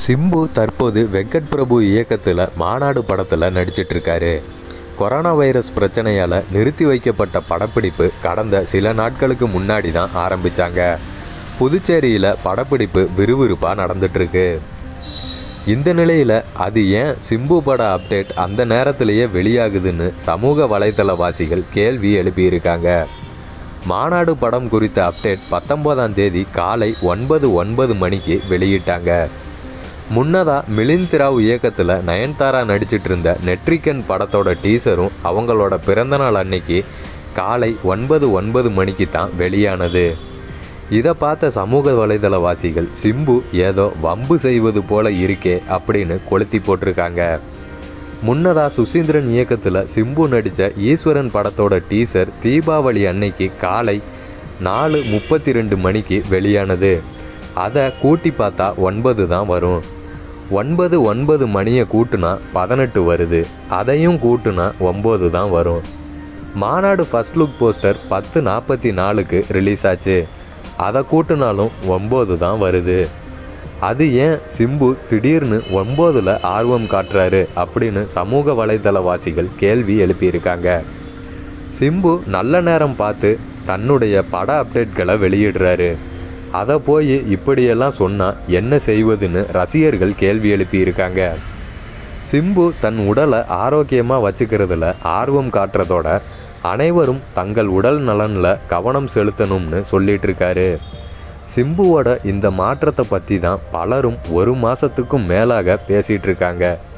சிம்பு தற்போது வெங்கட் பிரபு இயக்கத்தில் மாநாடு படத்தில் நடிச்சிட்டு இருக்காரு கொரோனா வைரஸ் பிரச்சனையால் நிறுத்தி வைக்கப்பட்ட படப்பிடிப்பு கடந்த சில நாட்களுக்கு முன்னாடி தான் ஆரம்பித்தாங்க புதுச்சேரியில் படப்பிடிப்பு விறுவிறுப்பாக நடந்துட்டுருக்கு இந்த நிலையில் அது ஏன் சிம்பு பட அப்டேட் அந்த நேரத்திலேயே வெளியாகுதுன்னு சமூக வலைத்தளவாசிகள் கேள்வி எழுப்பியிருக்காங்க மாநாடு படம் குறித்த அப்டேட் பத்தொம்போதாம் தேதி காலை ஒன்பது ஒன்பது மணிக்கு வெளியிட்டாங்க முன்னதாக மிலிந்த் ராவ் இயக்கத்தில் நயன்தாரா நடிச்சிட்டு இருந்த நெட்ரிகன் படத்தோட டீசரும் அவங்களோட பிறந்தநாள் அன்னைக்கு காலை ஒன்பது ஒன்பது மணிக்கு தான் வெளியானது இதை பார்த்த சமூக வலைதளவாசிகள் சிம்பு ஏதோ வம்பு செய்வது போல இருக்கே அப்படின்னு கொளுத்தி போட்டிருக்காங்க முன்னதாக சுசீந்திரன் இயக்கத்தில் சிம்பு நடித்த ஈஸ்வரன் படத்தோட டீசர் தீபாவளி அன்னைக்கு காலை நாலு முப்பத்தி ரெண்டு மணிக்கு வெளியானது அதை கூட்டி பார்த்தா ஒன்பது தான் வரும் ஒன்பது ஒன்பது மணியை கூட்டுனா பதினெட்டு வருது அதையும் கூட்டுனா ஒம்பது தான் வரும் மாநாடு ஃபர்ஸ்ட் லுக் போஸ்டர் பத்து நாற்பத்தி நாலுக்கு ரிலீஸ் ஆச்சு அதை கூட்டினாலும் ஒம்பது தான் வருது அது ஏன் சிம்பு திடீர்னு ஒம்போதில் ஆர்வம் காட்டுறாரு அப்படின்னு சமூக வலைதளவாசிகள் கேள்வி எழுப்பியிருக்காங்க சிம்பு நல்ல நேரம் பார்த்து தன்னுடைய பட அப்டேட்களை வெளியிடுறாரு அதை போய் இப்படியெல்லாம் சொன்னால் என்ன செய்வதுன்னு ரசிகர்கள் கேள்வி எழுப்பியிருக்காங்க சிம்பு தன் உடலை ஆரோக்கியமாக வச்சுக்கிறதுல ஆர்வம் காட்டுறதோட அனைவரும் தங்கள் உடல் நலனில் கவனம் செலுத்தணும்னு சொல்லிட்டு இருக்காரு சிம்புவோட இந்த மாற்றத்தை பற்றி தான் பலரும் ஒரு மாதத்துக்கும் மேலாக பேசிகிட்டு இருக்காங்க